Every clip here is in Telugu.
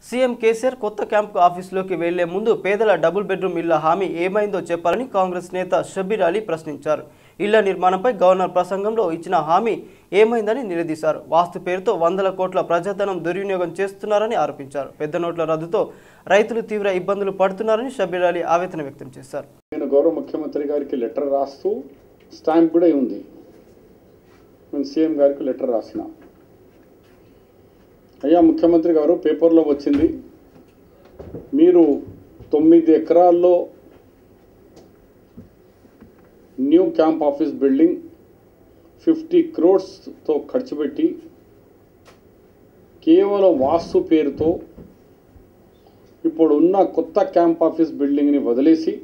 సీఎం కేసీఆర్ కొత్త క్యాంపు ఆఫీసులోకి వెళ్లే ముందు పేదల డబుల్ బెడ్రూమ్ ఇళ్ల హామీ ఏమైందో చెప్పాలని కాంగ్రెస్ నేత షబీర్ అలీ ప్రశ్నించారు ఇళ్ల నిర్మాణంపై గవర్నర్ ప్రసంగంలో ఇచ్చిన హామీ ఏమైందని నిలదీశారు వాస్తు పేరుతో వందల కోట్ల ప్రజాధనం దుర్వినియోగం చేస్తున్నారని ఆరోపించారు పెద్ద నోట్ల రద్దుతో రైతులు తీవ్ర ఇబ్బందులు పడుతున్నారని షబీర్ అలీ ఆవేదన వ్యక్తం చేశారు నేను గౌరవ ముఖ్యమంత్రి గారికి లెటర్ రాస్తూ స్టాంప్ కూడా ఉంది నేను సీఎం గారికి లెటర్ రాసిన అయ్యా ముఖ్యమంత్రి గారు పేపర్లో వచ్చింది మీరు తొమ్మిది ఎకరాల్లో new camp office building fifty క్రోడ్స్తో ఖర్చు పెట్టి కేవలం వాస్తు పేరుతో ఇప్పుడు ఉన్న కొత్త క్యాంప్ ఆఫీస్ బిల్డింగ్ని వదిలేసి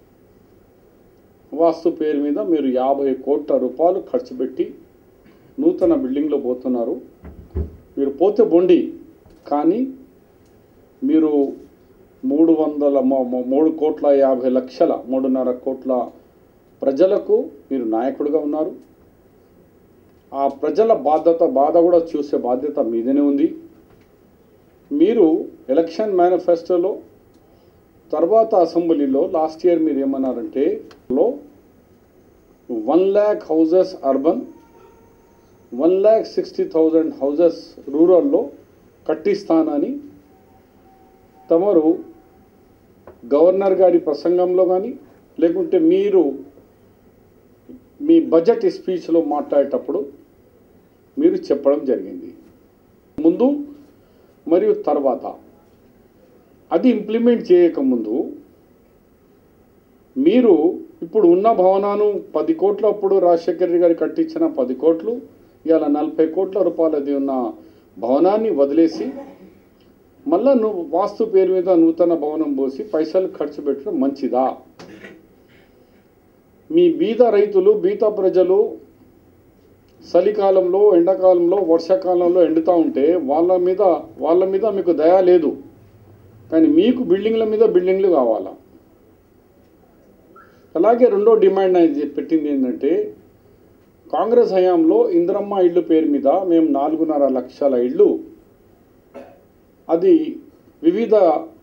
వాస్తు పేరు మీద మీరు యాభై కోట్ల రూపాయలు ఖర్చు పెట్టి నూతన బిల్డింగ్లో పోతున్నారు మీరు పోతే బొండి కానీ మీరు మూడు వందల మూ- మూ- మూడు కోట్ల యాభై లక్షల మూడున్నర కోట్ల ప్రజలకు మీరు నాయకుడిగా ఉన్నారు ఆ ప్రజల బాధ్యత బాధ కూడా చూసే బాధ్యత మీదనే ఉంది మీరు ఎలక్షన్ మేనిఫెస్టోలో తర్వాత అసెంబ్లీలో లాస్ట్ ఇయర్ మీరు ఏమన్నారంటే లో one lakh houses urban one lakh sixty thousand houses రూరల్లో కట్టిస్తానని తమరు గవర్నర్ గారి ప్రసంగంలో కానీ లేకుంటే మీరు మీ బడ్జెట్ స్పీచ్లో మాట్లాడేటప్పుడు మీరు చెప్పడం జరిగింది ముందు మరియు తర్వాత అది ఇంప్లిమెంట్ చేయకముందు మీరు ఇప్పుడు ఉన్న భవనాను పది కోట్ల అప్పుడు రాజశేఖర రెడ్డి గారు కట్టించిన పది కోట్లు ఇవాళ నలభై కోట్ల రూపాయలది ఉన్న భవనాన్ని వదిలేసి మళ్ళా నువ్వు వాస్తు పేరు మీద నూతన భవనం పోసి పైసలు ఖర్చు పెట్టడం మంచిదా మీ బీద రైతులు బీద ప్రజలు చలికాలంలో ఎండాకాలంలో వర్షాకాలంలో ఎండుతూ ఉంటే వాళ్ళ మీద వాళ్ళ మీద మీకు దయ లేదు కానీ మీకు బిల్డింగ్ల మీద బిల్డింగ్లు కావాలా అలాగే రెండో డిమాండ్ అనేది పెట్టింది ఏంటంటే కాంగ్రెస్ హయాంలో ఇందిరమ్మ ఇళ్ళు పేరు మీద మేము నాలుగున్నర లక్షల ఇళ్ళు అది వివిధ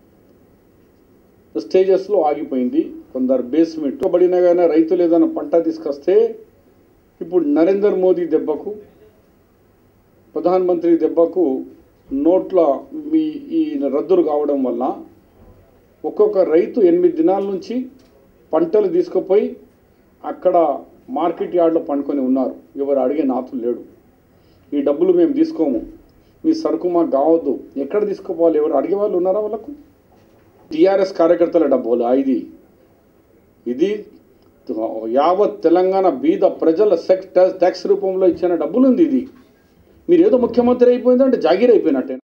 స్టేజెస్లో ఆగిపోయింది కొందరు బేస్మెంట్ పడినా కానీ రైతులు ఏదైనా పంట తీసుకొస్తే ఇప్పుడు నరేంద్ర మోదీ దెబ్బకు ప్రధానమంత్రి దెబ్బకు నోట్ల మీ ఈ రద్దులు కావడం వల్ల ఒక్కొక్క రైతు ఎనిమిది దినాల నుంచి పంటలు తీసుకుపోయి అక్కడ మార్కెట్ యార్డ్లో పండుకొని ఉన్నారు ఎవరు అడిగే నాతులు లేడు ఈ డబ్బులు మేము తీసుకోము మీ సరుకు మాకు కావద్దు ఎక్కడ తీసుకుపోవాలి ఎవరు అడిగే వాళ్ళు ఉన్నారా వాళ్ళకు టీఆర్ఎస్ కార్యకర్తల డబ్బులు ఇది ఇది యావత్ తెలంగాణ బీద ప్రజల సెక్ ట్యాక్స్ రూపంలో ఇచ్చిన డబ్బులు ఉంది ఇది మీరు ఏదో ముఖ్యమంత్రి అయిపోయిందంటే జాగీర్ అయిపోయినట్టే